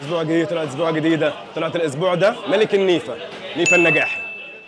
اسبوع جديد طلعت اسبوع جديده طلعت الاسبوع ده ملك النيفه نيفه النجاحي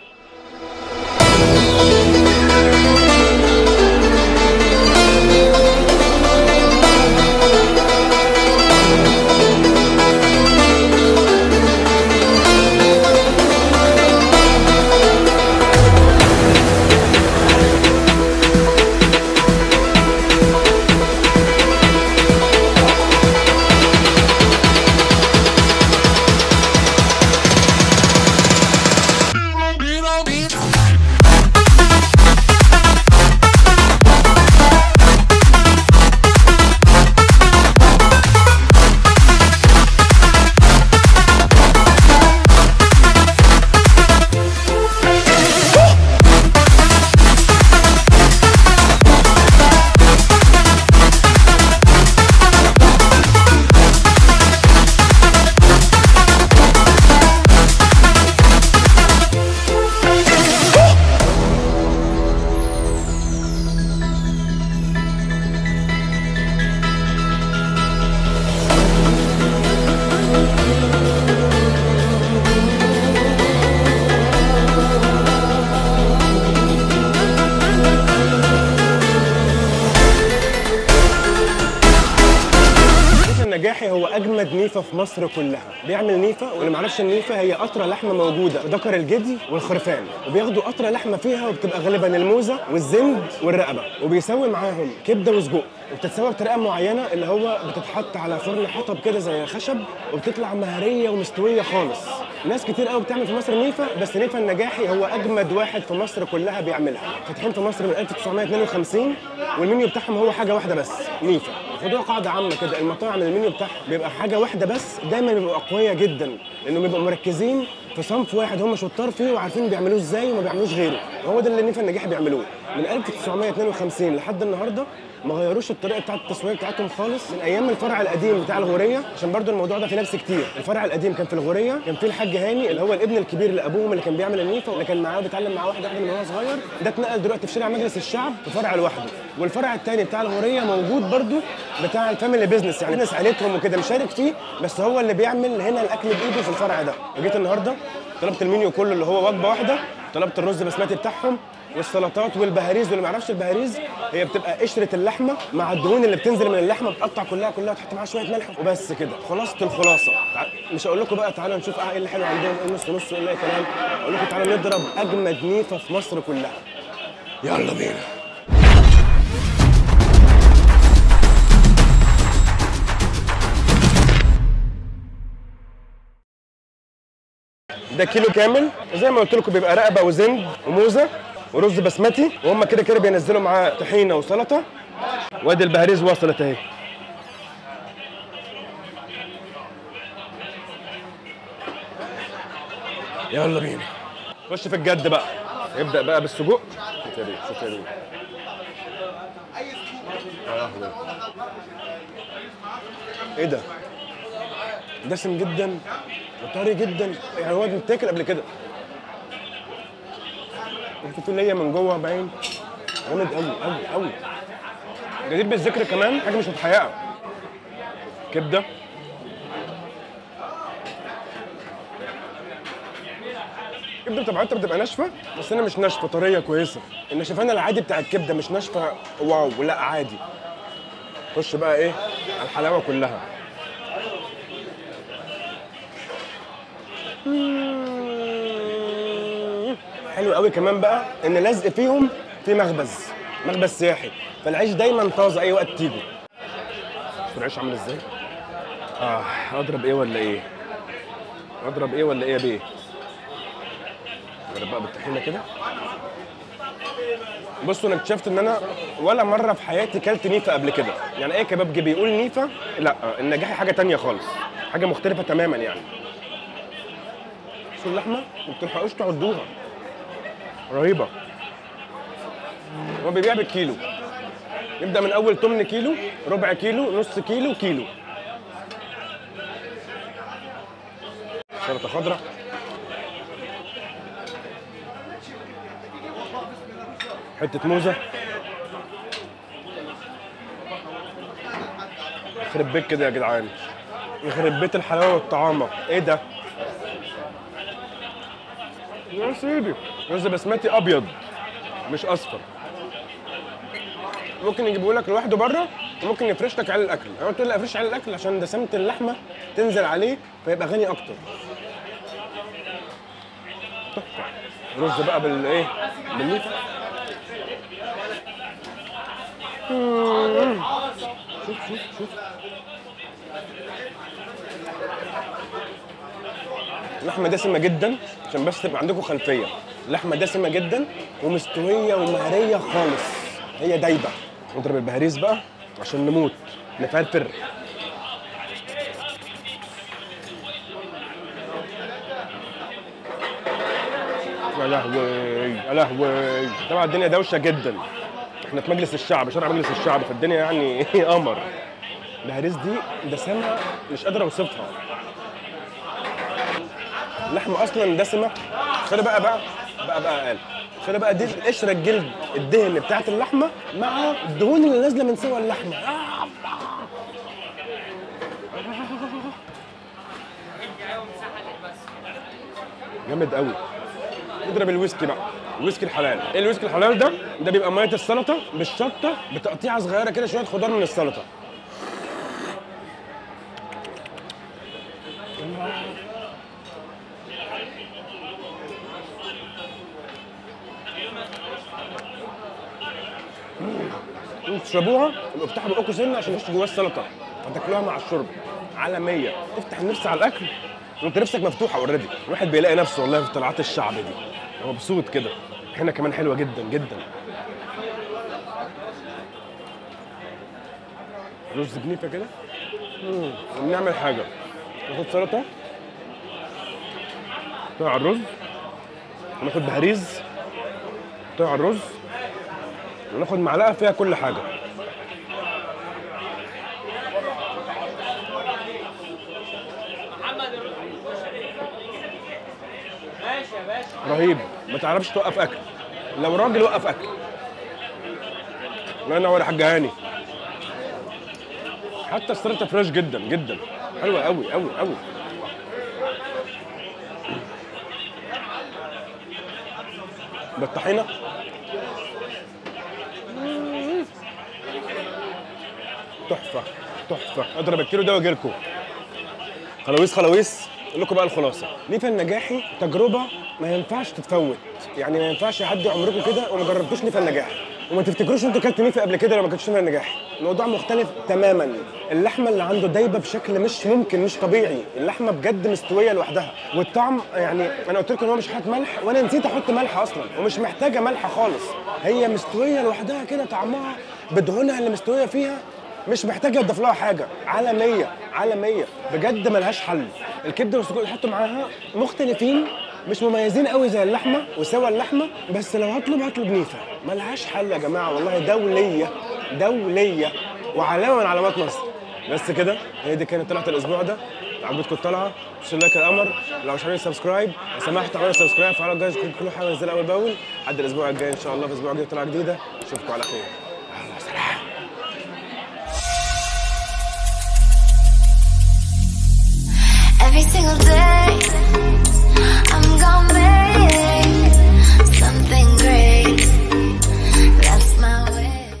نيفا النجاحي هو اجمد نيفه في مصر كلها بيعمل نيفه واللي معرفش النيفه هي قطره لحمه موجوده في ذكر الجدي والخرفان وبياخدوا قطره لحمه فيها وبتبقى غالبا الموزه والزند والرقبه وبيسوي معاهم كبده وسجق وبتتسوى بطريقه معينه اللي هو بتتحط على فرن حطب كده زي خشب وبتطلع مهريه ومستويه خالص ناس كتير قوي بتعمل في مصر نيفه بس نيفا النجاحي هو اجمد واحد في مصر كلها بيعملها فاتحين في مصر من 1952 والمنيو بتاعهم هو حاجه واحده بس نيفا خدوها قاعده عامه كده المطاعم المنيو بتاعها بيبقى حاجه واحده بس دايما بيبقوا اقوياء جدا لانه بيبقوا مركزين في صنف واحد هم شطار فيه وعارفين بيعملوه ازاي وما بيعملوش غيره هو ده اللي نيفا النجاحي بيعملوه من 1952 لحد النهارده ما غيروش الطريقه بتاعت التسويه بتاعتهم خالص من ايام الفرع القديم بتاع الغوريه عشان برضو الموضوع ده فيه نفس كتير الفرع القديم كان في الغوريه كان فيه الحاج هاني اللي هو الابن الكبير لابوهم اللي كان بيعمل النيفه اللي كان معاه بيتعلم معاه واحده واحده من وهو صغير ده اتنقل دلوقتي في شارع مجلس الشعب في فرع لوحده والفرع الثاني بتاع الغوريه موجود برضو بتاع الفاميلي بيزنس يعني ناس عيلتهم وكده مشارك فيه بس هو اللي بيعمل هنا الاكل بايده في الفرع ده جيت النهارده طلبت المنيو كله اللي هو وجبه واحده طلبت الرز بسمتي بتاعهم والسلطات والبهاريز واللي ما يعرفش البهاريز هي بتبقى قشره اللحمه مع الدهون اللي بتنزل من اللحمه بتقطع كلها كلها وتحط معاها شويه ملح وبس كده خلاصه الخلاصه تع- مش هقول لكم بقى تعالوا نشوف اه ايه اللي حلو عندهم ايه نص نص وايه كلام اقول لكم تعالوا نضرب اجمد نيفه في مصر كلها يلا بينا ده كيلو كامل زي ما قلت لكم بيبقى رقبه وزند وموزه ورز بسمتي وهم كده كده بينزلوا معاه طحينه وسلطه وادي البهاريز وصلت اهي يلا بينا خش في الجد بقى ابدا بقى بالسجق شوف يا بيه شوف يا بيه يا لهوي. ايه ده دسم جدا وطري جدا يعني هو متاكل قبل كده ممكن في ليا من جوه باين جامد قوي قوي قوي جدير بالذكر كمان حاجه مش متحققه كبده الكبده بتاعتها بتبقى ناشفه بس انا مش ناشفه طريه كويسه النشفان العادي بتاع الكبده مش ناشفه واو لا عادي خش بقى ايه على الحلاوه كلها حلو قوي كمان بقى ان لزق فيهم في مخبز مخبز سياحي فالعيش دايما طازه اي وقت تيجي شوف العيش عامل ازاي اه اضرب ايه ولا ايه اضرب ايه ولا ايه يا بيه اضرب بقى بالطحينه كده بصوا انا اكتشفت ان انا ولا مره في حياتي كلت نيفه قبل كده يعني اي كباب جه بيقول نيفه لا النجاحي حاجه تانية خالص حاجه مختلفه تماما يعني شو اللحمه ما بتلحقوش تعدوها رهيبه هو بيبيع بالكيلو يبدا من اول 8 كيلو ربع كيلو نص كيلو كيلو سلطه خضراء حته موزه يخرب بيك كده يا جدعان يخرب بيت الحلاوه والطعامه ايه ده يا سيدي رز بسمتي ابيض مش اصفر ممكن يجيبوا لك لوحده بره وممكن يفرش لك على الاكل انا قلت له لا افرش على الاكل عشان دسمه اللحمه تنزل عليه فيبقى غني اكتر تحفه رز بقى بالايه بالليف مم. شوف شوف شوف لحمه دسمه جدا عشان بس تبقى عندكم خلفيه لحمه دسمه جدا ومستويه ومهريه خالص هي دايبه نضرب البهاريز بقى عشان نموت نفرفر يا لهوي يا لهوي طبعا الدنيا دوشه جدا احنا في مجلس الشعب شارع مجلس الشعب فالدنيا يعني قمر البهاريز دي دسمه مش قادر اوصفها اللحمه اصلا دسمه خلي بقى بقى بقى بقى اقل خلي بقى دي قشره الجلد الدهن بتاعت اللحمه مع الدهون اللي نازله من سوى اللحمه جامد قوي نضرب الويسكي بقى الويسكي الحلال ايه الويسكي الحلال ده ده بيبقى ميه السلطه بالشطه بتقطيعه صغيره كده شويه خضار من السلطه انتوا تشربوها يبقوا افتحوا بقكم سنه عشان يخش جواها السلطه فتاكلوها مع الشرب على 100 تفتح النفس على الاكل وانت نفسك مفتوحه اوريدي الواحد بيلاقي نفسه والله في طلعات الشعب دي هو مبسوط كده هنا كمان حلوه جدا جدا رز بنيفه كده مم. وبنعمل حاجه ناخد سلطه نحطها على الرز وناخد بهاريز نحطها على الرز وناخد معلقه فيها كل حاجه رهيب ما تعرفش توقف اكل لو راجل وقف اكل الله ينور يا حاج هاني حتى السلطه فريش جدا جدا حلوه قوي قوي قوي بالطحينه تحفه تحفه اضرب الكيلو ده واجي لكم خلاويص خلاويص اقول لكم بقى الخلاصه نيفا النجاحي تجربه ما ينفعش تتفوت يعني ما ينفعش يعدي عمركم كده وما جربتوش نيفا النجاحي وما تفتكروش انتوا كلتوا نيفا قبل كده لو ما كنتش نيفا النجاحي الموضوع مختلف تماما اللحمه اللي عنده دايبه بشكل مش ممكن مش طبيعي اللحمه بجد مستويه لوحدها والطعم يعني انا قلت لكم ان هو مش حاطط ملح وانا نسيت احط ملح اصلا ومش محتاجه ملح خالص هي مستويه لوحدها كده طعمها بدهونها اللي مستويه فيها مش محتاجه تضيف لها حاجه عالميه عالميه بجد ملهاش حل الكبده والسجق اللي حطوا معاها مختلفين مش مميزين قوي زي اللحمه وسوى اللحمه بس لو هطلب هطلب نيفا ملهاش حل يا جماعه والله دوليه دوليه وعلامه من علامات مصر بس كده هي دي كانت طلعت الاسبوع ده عجبتكم الطلعه مش لايك القمر لو مش عاملين سبسكرايب لو سمحتوا اعملوا سبسكرايب فعلوا الجرس كل حاجه انزلها اول باول لحد الاسبوع الجاي ان شاء الله في اسبوع جديد طلعه جديده اشوفكم على خير يلا سلام Every single day